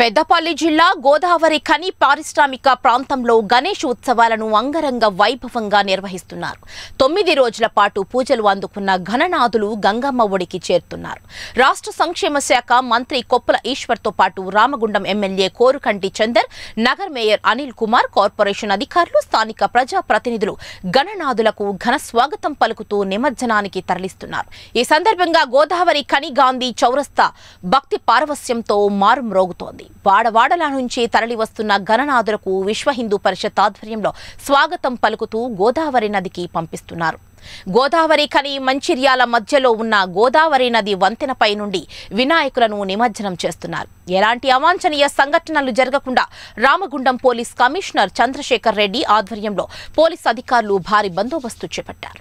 పెద్దపల్లి జిల్లా గోదావరి ఖని పారిశ్రామిక ప్రాంతంలో గణేష్ ఉత్సవాలను అంగరంగ వైభవంగా నిర్వహిస్తున్నారు తొమ్మిది రోజుల పాటు పూజలు అందుకున్న ఘననాథులు గంగమ్మ ఒడికి చేరుతున్నారు రాష్ట్ర సంక్షేమ శాఖ మంత్రి కొప్పుల ఈశ్వర్తో పాటు రామగుండం ఎమ్మెల్యే కోరుకంటి చందర్ నగర్ మేయర్ అనిల్ కుమార్ కార్పొరేషన్ అధికారులు స్థానిక ప్రజా ప్రతినిధులు గణనాథులకు ఘన స్వాగతం పలుకుతూ నిమజ్జనానికి తరలిస్తున్నారు ఈ సందర్భంగా గోదావరి ఖని గాంధీ చౌరస్తా భక్తి పారవస్యంతో మారుమ్రోగుతోంది వాడవాడల నుంచి తరలివస్తున్న గణనాథులకు విశ్వ హిందూ పరిషత్ ఆధ్వర్యంలో స్వాగతం పలుకుతూ గోదావరి నదికి పంపిస్తున్నారు గోదావరి ఖని మంచిర్యాల మధ్యలో ఉన్న గోదావరి నది వంతెనపై నుండి వినాయకులను నిమజ్జనం చేస్తున్నారు ఎలాంటి అవాంఛనీయ సంఘటనలు జరగకుండా రామగుండం పోలీస్ కమిషనర్ చంద్రశేఖర్ రెడ్డి ఆధ్వర్యంలో పోలీస్ అధికారులు భారీ బందోబస్తు చేపట్టారు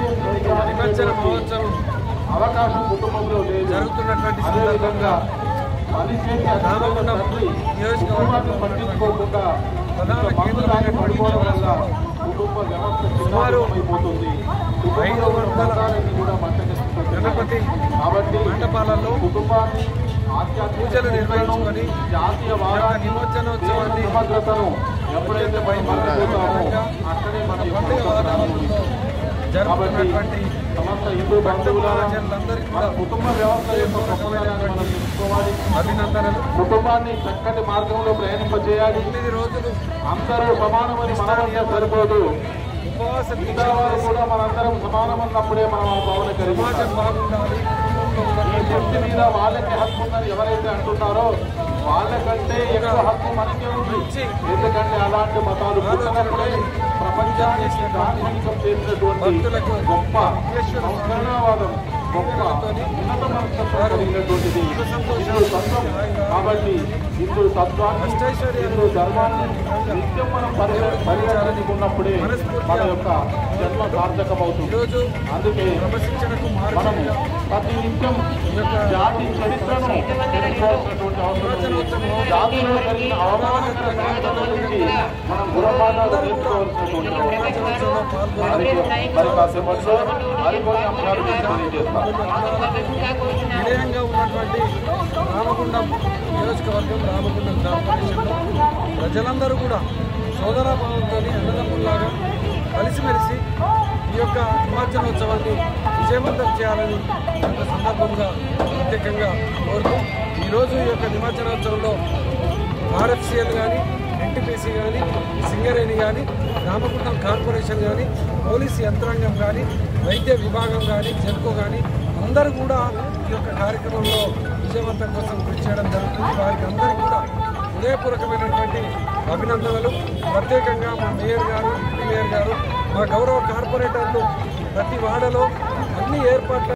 నిమజ్జన మహోత్సవం అవకాశం కుటుంబంలో లేదు జరుగుతున్నటువంటి సందర్భంగా అదేవిధంగా రామగుండం నియోజకవర్గంలో పట్టించుకోకుండా ప్రధాన మందులాగే పడిపోవడం వల్ల కేంద్రమైనటువంటి కుటుంబ వ్యవస్థ సుమారు అయిపోతుంది ఐదు వందల కూడా మంటగెత్తుకుంటున్నారు. గణపతి కాబట్టి మండపాలలో కుటుంబాన్ని ఆధ్యాత్మిక పూజలు నిర్వహించుకొని జాతీయ ఈ యొక్క వారాన్ని నిమజ్జనోత్సవాన్ని సమగ్రతను ఎప్పుడైతే మనం మర్చిపోతామో అక్కడే మన పండుగ వాతావరణంలో జరుగుతున్నటువంటి సమస్త హిందూ భక్త బంధువుల మహాజనులందరికీ మన కూడా కుటుంబ వ్యవస్థ యొక్క గొప్పదనాన్ని మనం తెలుసుకోవాలి అభినందనలు కుటుంబాన్ని చక్కటి మార్గంలో ప్రయాణింపజేయాలి తొమ్మిది రోజులు అందరూ సమానమని మనమంటే సరిపోదు ఉపవాస దీక్ష మిగతా వారు కూడా మనందరం సమానమన్నప్పుడే మనం ఆ భావన కలిగి సమాజం బాగుండాలి ఈ వ్యక్తి మీద వాళ్ళకి హక్కు ఉందని ఎవరైతే అంటున్నారో వాళ్ళకంటే ఎక్కువ హక్కు మనకే ఉంది ఎందుకంటే అలాంటి మతాలు పుట్టినప్పుడే ప్రపంచానికి దార్శనికం చేసినటువంటి భక్తులకు గొప్ప సంస్కరణవాదం గొప్ప ఉన్నత మనస్తత్వం కలిగినటువంటిది హిందూ తత్వం కాబట్టి హిందూ తత్వాన్ని హిందూ ధర్మాన్ని నిత్యం మనం పరి- పరిరక్షించుకున్నప్పుడే మన యొక్క జన్మ సార్థకమవుతుంది ఈరోజు అందుకే క్రమశిక్షణకు మనం మార్గంగా ప్రతి నిత్యం జాతి చరిత్రను తెలుసుకోవాల్సినటువంటి అవసరం ఉంది జాతిలో జరిగిన అవమానకర సంఘటనల నుంచి మనం గుణపాఠాలు నేర్చుకోవాల్సినటువంటి అవసరం ఉంది. మరి మరి కాసేపట్లో మరికొన్ని అంశాలు మీకు తెలియజేస్తాను నిలయంగా ఉన్నటువంటి రామగుండం నియోజకవర్గం రామగుండం కార్పొరేషన్లో ప్రజలందరూ కూడా సోదరాభావంతో అన్నదమ్ముల్లాగా కలిసిమెలిసి ఈ యొక్క నిమజ్జనోత్సవాన్ని విజయవంతం చేయాలని ఒక సందర్భంగా ప్రత్యేకంగా కోరుతూ ఈరోజు ఈ యొక్క నిమజ్జనోత్సవంలో ఆర్ఎఫ్సిఎల్ కానీ ఎన్టీపీసీ కానీ సింగరేణి కానీ రామగుండం కార్పొరేషన్ కానీ పోలీసు యంత్రాంగం కానీ వైద్య విభాగం కానీ జెన్కో కానీ అందరూ కూడా ఈ యొక్క కార్యక్రమంలో విజయవంతం కోసం కృషి చేయడం జరుగుతుంది వారికి అందరికీ కూడా హృదయపూర్వకమైనటువంటి అభినందనలు ప్రత్యేకంగా మా మేయర్ గారు ఎంపీ మేయర్ గారు మా గౌరవ కార్పొరేటర్లు ప్రతి వాడలో అన్ని ఏర్పాట్ల